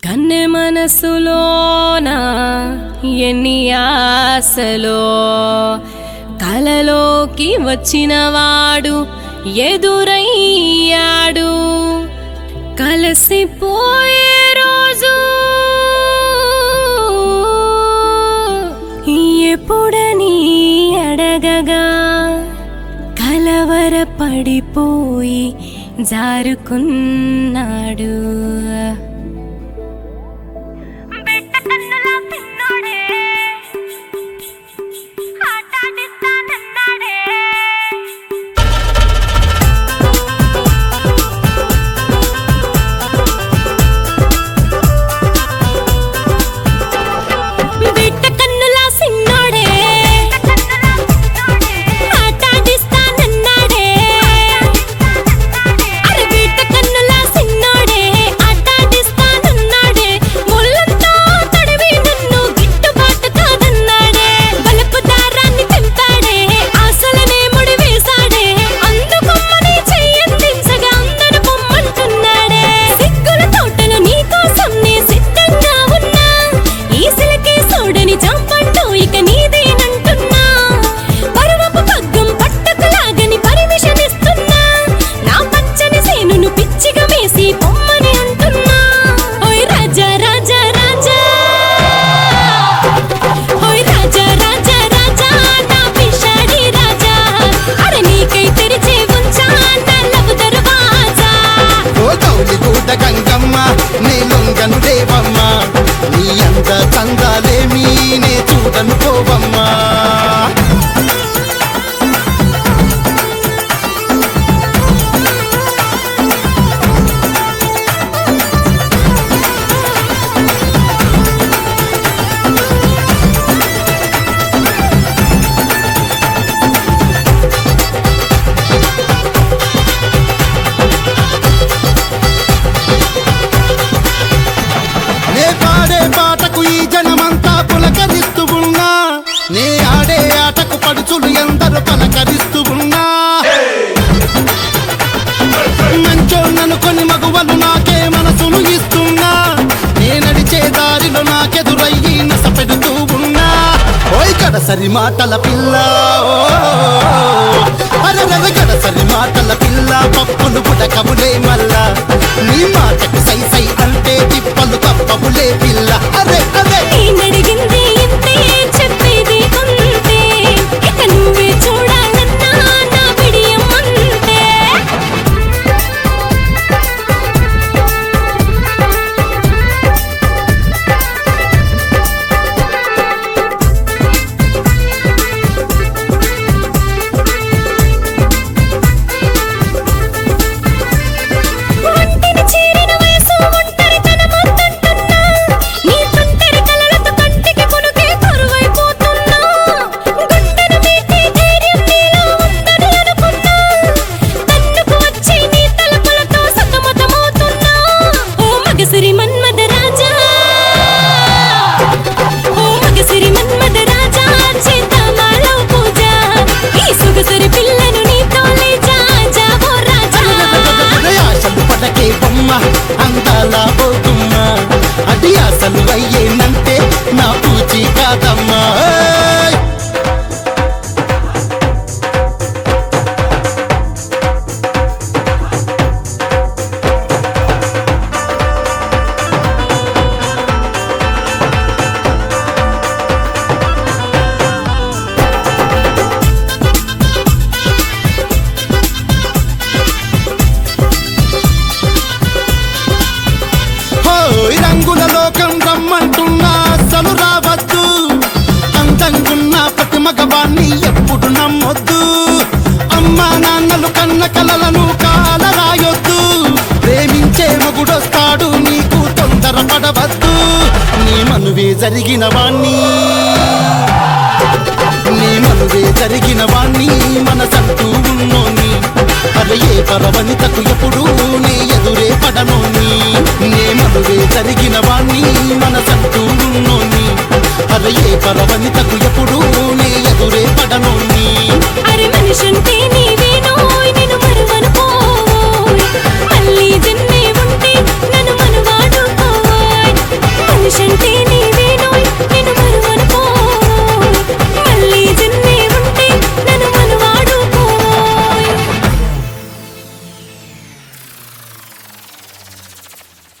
కన్నె మనసులోన ఎన్ని ఆశలో కలలోకి వచ్చినవాడు ఎదురయ్యాడు కలిసిపోయే రోజు ఎప్పుడని అడగగా కలవర పడిపోయి జారుకున్నాడు బిడ్డ కన్నులా తిన్నాడే ఆటాడిస్తానన్నాడే బిడ్డ కన్నులా సిన్నోడే ఆటాడిస్తానన్నాడే అరే బిడ్డ కన్నులా సిన్నోడే ఆటాడిస్తానన్నాడే ముళ్ళంతా తడివి నన్ను గిట్టుబాటు కాదన్నాడే బలపు దారాన్ని తెంపాడే ఆశలనే ముడి వేశాడే అందుకొమ్మని చెయ్యందించగా అందరు పొమ్మంటున్నాడే సిగ్గుల తోటలో నీకోసం నే సిద్ధంగా ఉన్నా ఈసలకే సోడని చంపంటూ ఇక నీదేనంటున్నా పరువపు పగ్గం పట్టకులాగని పర్మిషన్ ఇస్తున్నా నా పచ్చని సేనును పిచ్చిగా వేసి పొమ్మని అంటున్నా ఓయ్ రాజా రాజా రాజా ఓయ్ రాజా రాజా రాజా నా పిషాడి రాజా అరే నీకై తెరిచే ఉంచా నా లవ్ దర్వాజా ఓ గౌలి గూడ గంగమ్మ నీ లొంగను దేవమ్మ నీ అంత చందాలేమీ నే చూడను పోవమ్మా నే పాడే పాటకు ఈ జనమంతా పులకరిస్తూ ఉన్నా నే ఆడే ఆటకు పడుచులు ఎందరు పలకరిస్తూ ఉన్నా మంచోన్ననుకొని మగువలు నాకే మనసును ఇస్తున్నా నే నడిచే దారిలో నాకెదురయ్యి నస పెడుతూ ఉన్నా ఓయ్ గడసరి మాటల పిల్ల ఓ, అరరర గడసరి మాటల పిల్ల పప్పులు పుడకములే మల్లా నీ మాటకు సై సై అంటే తిప్పలు తప్పములే పిల్ల అరే అరే నేనడిగింది ఇంతే చెప్పేది అంతే ఇక నువ్వే చూడాలన్నా నా బిడియం అంతే ఒంటిని చేరిన వయసు ఒంటరితనమంటుంటున్నా. నీ తుంటరి కలలతో కంటికి కునుకే కరువైపోతున్నా. గుండెను మీటే ధైర్యం నీలో ఉందని అనుకున్నా. తన్నుకు వచ్చి నీ తలపులతో సతమతమవుతున్నా. ఓ మగసిరి మన్మథ రాజా ఓ మగసిరి మన్మథ రాజా చేద్దామాలో పూజ ఈ సొగసరి పిల్లను నీతో లేచా జావో రాజా ఆశలు పడకే బొమ్మ అందాల పోతుమ్మ అది అసలు అయ్యేనంటే నా పూచి కాదమ్మా ఏయ్! హోయ్ రంగుల లోకం రమ్మంటున్నా అసలు రావద్దు అందంగున్న ప్రతి మగవాణ్ణి ఎప్పుడు నమ్మొద్దు అమ్మా నాన్నలు కన్న కలలను కాల రాయొద్దు ప్రేమించే మగుడొస్తాడు నీకు తొందర పడవద్దు నీ మనువే జరిగిన వాణ్ణి నీ మనువే జరిగిన వాణ్ణి మనసంటూ ఉన్నోని అరే ఏ పరవనితకు ఎప్పుడు నీ ఎదురే పడనోని నే మనువే జరిగిన వాణ్ణి మనసంటూ ఉన్నోని అరే ఏ పరవనితకు ఎప్పుడు నీ ఎదురే పడనోని అరే మనిషంటే